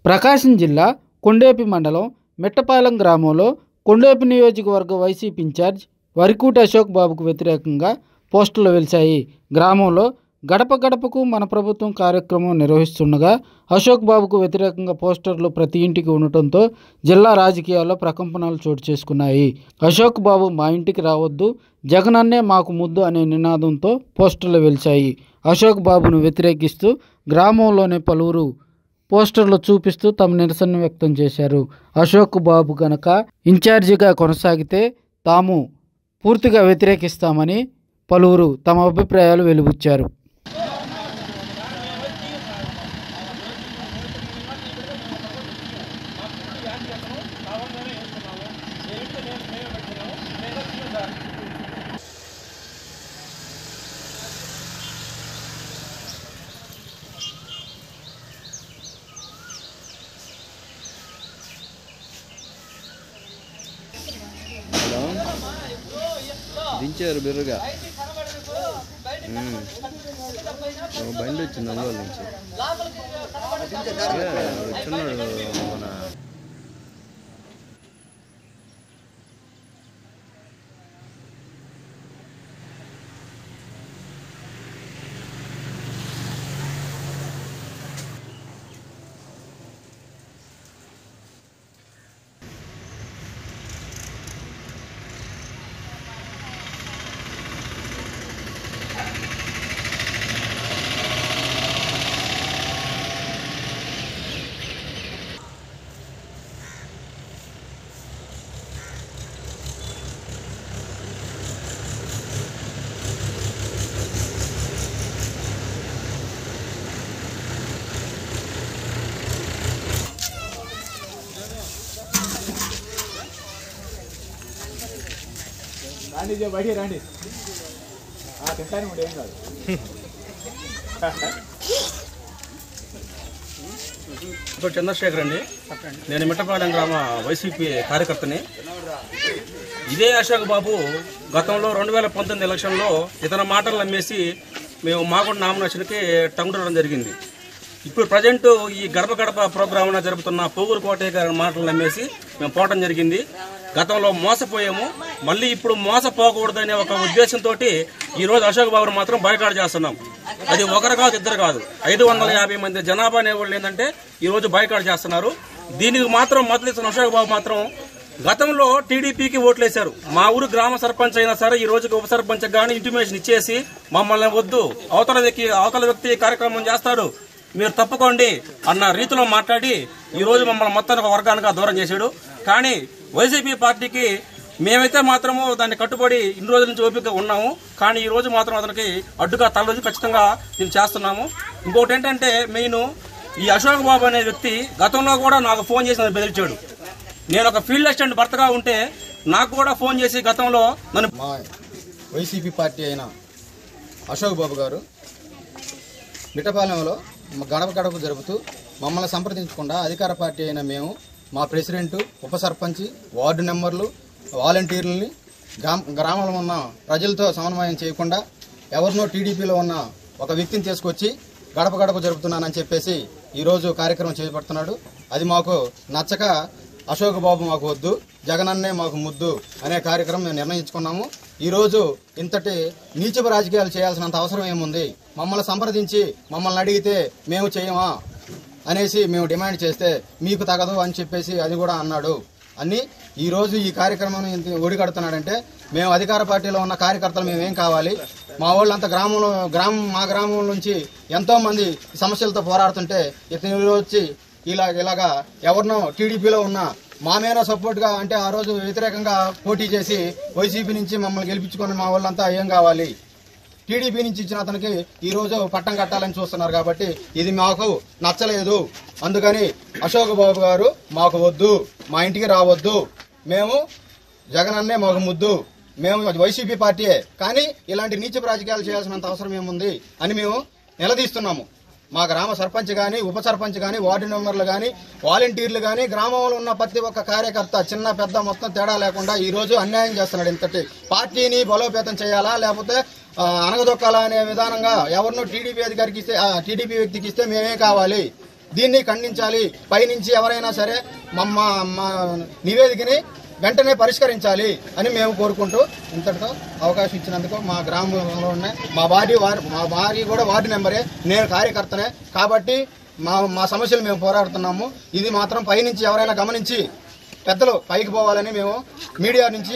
ప్రకాశం జిల్లా కొండేపి మండలం మిట్టపాలెం గ్రామంలో కొండేపి నియోజకవర్గ వైసీపీ ఇన్ఛార్జ్ వరికూటి అశోక్ బాబుకు వ్యతిరేకంగా పోస్టులు వెలిశాయి గ్రామంలో గడప గడపకు మన ప్రభుత్వం కార్యక్రమం నిర్వహిస్తుండగా అశోక్ బాబుకు వ్యతిరేకంగా పోస్టర్లు ప్రతి ఇంటికి ఉండటంతో జిల్లా రాజకీయాల్లో ప్రకంపనలు చోటు చేసుకున్నాయి అశోక్ బాబు మా ఇంటికి రావద్దు జగనన్నే మాకు ముద్దు అనే నినాదంతో పోస్టర్లు వెలిశాయి అశోక్ బాబును వ్యతిరేకిస్తూ గ్రామంలోని పలువురు పోస్టర్లు చూపిస్తూ తమ నిరసన వ్యక్తం చేశారు అశోక్ బాబు గనక ఇన్ఛార్జిగా కొనసాగితే తాము పూర్తిగా వ్యతిరేకిస్తామని పలువురు తమ అభిప్రాయాలు వెలుబుచ్చారు హలో దించారు బిర్రుగా ఉమ్. ఒక బండి వచ్చింది అందులో నుంచి ఏ, వచ్చినాడు మన రాండి ఇదే బయటికి రండి ఆ, తింటానికి కూడా ఏం కాదు ఇప్పుడు చంద్రశేఖర్ అండి నేను మిట్టపాలెం గ్రామ వైసీపీ కార్యకర్తని ఇదే అశోక్ బాబు గతంలో రెండు వేల పంతొమ్మిది ఎలక్షన్లో ఇతర మాటలు నమ్మేసి మేము మాగుంట నామినేషన్కి టంగుటడం జరిగింది ఇప్పుడు ప్రజెంట్ ఈ గడప గడప ప్రోగ్రామ్ జరుపుతున్న పోగూరు కోటయ్య గారి మాటలు నమ్మేసి మేము పోవటం జరిగింది గతంలో మోసపోయాము మళ్ళీ ఇప్పుడు మోసపోకూడదనే ఒక ఉద్దేశంతో ఈ రోజు అశోక్ బాబును మాత్రం బయకాడు చేస్తున్నాం అది ఒకరు కాదు ఇద్దరు కాదు ఐదు వందల యాభై మంది జనాభా అనేవాళ్ళు ఏంటంటే ఈ రోజు బయకాడు చేస్తున్నారు దీనికి మాత్రం మద్దతు ఇస్తున్న అశోక్ బాబు మాత్రం గతంలో టీడీపీకి ఓట్లేశారు మా ఊరు గ్రామ సర్పంచ్ అయినా సరే ఈ రోజుకి ఉప సర్పంచ్ గానీ ఇంటిమేషన్ ఇచ్చేసి మమ్మల్ని వద్దు అవతల వ్యక్తి అవతల వ్యక్తి కార్యక్రమం చేస్తాడు మీరు తప్పుకోండి అన్న రీతిలో మాట్లాడి ఈ రోజు మమ్మల్ని మొత్తానికి ఒక వర్గానికి దూరం చేశాడు కానీ వైసీపీ పార్టీకి మేమైతే మాత్రము దాన్ని కట్టుబడి ఇన్ని రోజుల నుంచి ఓపిక ఉన్నాము కానీ ఈ రోజు మాత్రం అతనికి అడ్డుగా తలరోజు ఖచ్చితంగా దీన్ని చేస్తున్నాము ఇంకొకటి ఏంటంటే మెయిన్ ఈ అశోక్ బాబు అనే వ్యక్తి గతంలో కూడా నాకు ఫోన్ చేసి నన్ను బెదిరించాడు నేను ఒక ఫీల్డ్ అసిస్టెంట్ భర్తగా ఉంటే నాకు కూడా ఫోన్ చేసి గతంలో నన్ను మా వైసీపీ పార్టీ అయిన అశోక్ బాబు గారు మిట్టపాలెంలో గడప గడప జరుపుతూ మమ్మల్ని సంప్రదించకుండా అధికార పార్టీ అయిన మేము మా ప్రెసిడెంట్ ఉప సర్పంచ్ వార్డు నెంబర్లు వాలంటీర్లని గ్రామ గ్రామంలో ఉన్న ప్రజలతో సమన్వయం చేయకుండా ఎవరినో టీడీపీలో ఉన్న ఒక వ్యక్తిని తీసుకొచ్చి గడప గడప జరుపుతున్నానని చెప్పేసి ఈరోజు కార్యక్రమం చేపడుతున్నాడు అది మాకు నచ్చక అశోక్ బాబు మాకు వద్దు జగనన్నే మాకు ముద్దు అనే కార్యక్రమం మేము నిర్ణయించుకున్నాము ఈ రోజు ఇంతటి నీచపు రాజకీయాలు చేయాల్సినంత అవసరం ఏముంది మమ్మల్ని సంప్రదించి మమ్మల్ని అడిగితే మేము చేయమా అనేసి మేము డిమాండ్ చేస్తే మీకు తగదు అని చెప్పేసి అది కూడా అన్నాడు అని ఈ రోజు ఈ కార్యక్రమం ఇంత ఒడిగడుతున్నాడంటే మేము అధికార పార్టీలో ఉన్న కార్యకర్తలు మేమేం కావాలి మా వాళ్ళంతా గ్రామంలో గ్రామం మా గ్రామం నుంచి ఎంతో మంది ఈ సమస్యలతో పోరాడుతుంటే ఇతను ఈరోజు వచ్చి ఇలా ఇలాగా ఎవరినో టీడీపీలో ఉన్న మా మీద సపోర్ట్ గా అంటే ఆ రోజు వ్యతిరేకంగా పోటీ చేసి వైసీపీ నుంచి మమ్మల్ని గెలిపించుకొని మా వాళ్ళంతా ఏం కావాలి టీడీపీ నుంచి ఇచ్చిన అతనికి ఈ రోజు పట్టం కట్టాలని చూస్తున్నారు కాబట్టి ఇది మాకు నచ్చలేదు అందుకని అశోక్ బాబు గారు మాకు వద్దు మా ఇంటికి రావద్దు మేము జగన్ అన్నే మాకు ముద్దు మేము వైసీపీ పార్టీయే కానీ ఇలాంటి నీచపు రాజకీయాలు చేయాల్సినంత అవసరం ఏముంది అని మేము నిలదీస్తున్నాము మా గ్రామ సర్పంచ్ కానీ ఉప సర్పంచ్ కానీ వార్డు మెంబర్లు కానీ వాలంటీర్లు కానీ గ్రామంలో ఉన్న ప్రతి ఒక్క కార్యకర్త చిన్న పెద్ద మొత్తం తేడా లేకుండా ఈ రోజు అన్యాయం చేస్తున్నాడు ఇంతటి పార్టీని బలోపేతం చేయాలా లేకపోతే ఆ, అనగదొక్కాలా అనే విధానంగా ఎవరినో టీడీపీ అధికారికి ఇస్తే టీడీపీ వ్యక్తికి ఇస్తే మేమే కావాలి దీన్ని ఖండించాలి పైనుంచి ఎవరైనా సరే మమ్మ మా నివేదికని వెంటనే పరిష్కరించాలి అని మేము కోరుకుంటూ ఇంతటితో అవకాశం ఇచ్చినందుకు మా గ్రామంలో ఉన్న మా భార్య వారి మా భార్య కూడా వార్డు మెంబరే నేను కార్యకర్తనే కాబట్టి మా మా సమస్యలు మేము పోరాడుతున్నాము ఇది మాత్రం పైనుంచి ఎవరైనా గమనించి పెద్దలు పైకి పోవాలని మేము మీడియా నుంచి